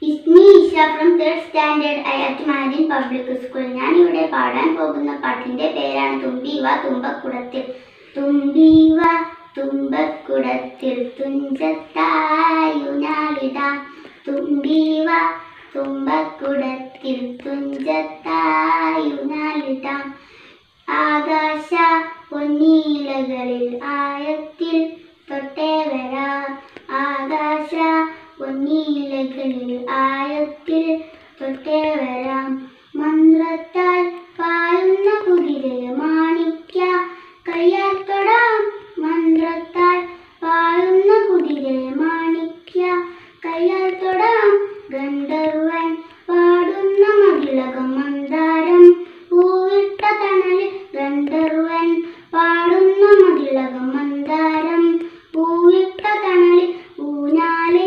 ഇസ്മി Isha from third standard അയാറ്റ് മാജിൻ public school ഞാൻ ഇവിടെ പാടാൻ പോകുന്ന പാട്ടിന്റെ പേരാണ് തുമ്പീവ തുമ്പക്കുടത്തിൽ തുമ്പീവ തുമ്പക്കുടത്തിൽ തുഞ്ചത്തായുനാളിടാം തുമ്പീവ തുമ്പക്കുടത്തിൽ തുഞ്ചത്തായുനാളിടാം ആകാശ പൊന്നീലകളിൽ ആയത്തിൽ തൊട്ടേ വരാം ആകാശ പൊന്നീലകളിൽ ആയത്തിൽ തൊട്ടേ വരാം മന്ത്രത്താൽ പായുന്ന കുതിരയെ മാണിക്ക കയ്യാൽ തൊടാം മന്ത്രത്താൽ പായുന്ന കുതിരയെ മാണിക്ക കയ്യാൽ തൊടാം ഗന്ധർവൻ പാടുന്ന മതിലകം മന്ദാരം പൂവിട്ട തണലിൽ ഗന്ധർവൻ പാടുന്ന മതിലകം മന്ദാരം പൂവിട്ട തണലിൽ ഊഞ്ഞാലേ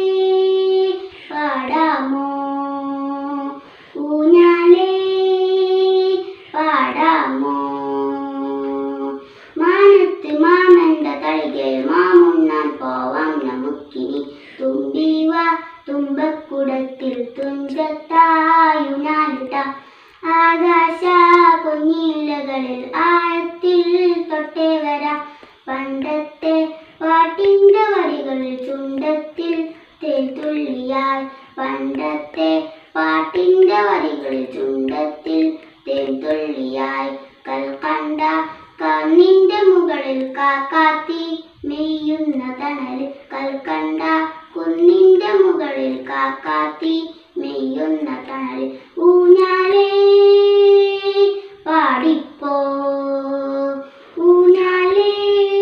പാടാമോ ഊഞ്ഞാലേ പാടാമോ മാനത്ത് മാമന്റെ തളികയിൽ മാമുണ്ണാൻ പോവാം നമുക്കിനി തുമ്പിവ തുമ്പക്കുടത്തിൽ തുഞ്ചത്തായുനാലിട്ട ആകാശ പൊന്നീലകളിൽ ആഴത്തിൽ തൊട്ടേ വരാം പണ്ടത്തെ പാട്ടിന്റെ വരികളിൽ ചുണ്ടത്തിൽ തേൻതുള്ളിയായി പണ്ടത്തെ പാട്ടിന്റെ വരികളിൽ ചുണ്ടത്തിൽ തേൻതുള്ളിയായി കൽക്കണ്ട കണ്ണിന്റെ മുകളിൽ കാക്കാത്തി മെയ്യുന്ന തണലിൽ കൽക്കണ്ട കുന്നിന്റെ മുകളിൽ കാക്കാത്തി മെയ്യുന്ന തണലിൽ ഊഞ്ഞാലേ പാടിപ്പോ ഊഞ്ഞാലേ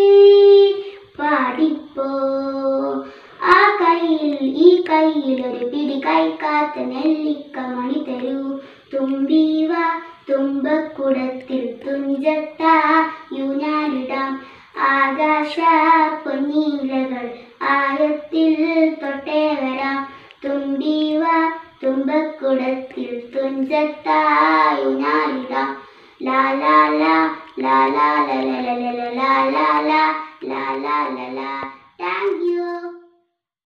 പാടിപ്പോ ആ കയ്യിൽ ഈ കയ്യിൽ ഒരു പിടി കൈക്കാത്ത നെല്ലിക്ക മണി തരൂ തുമ്പീവ തുമ്പക്കുടത്തിൽ തുഞ്ചത്ത യൂനാലിടാം ആകാശ പൊന്നീലകൾ ആയത്തിൽ തൊട്ടേ വരാം തുമ്പീവ തുമ്പക്കുടത്തിൽ തുഞ്ചത്തായുനാലിടാം ലാ ലാ ലാ ലാ ലാ ലാ ലാ ലാ ലാ ലാ ലാ ലാ ലാ ലാ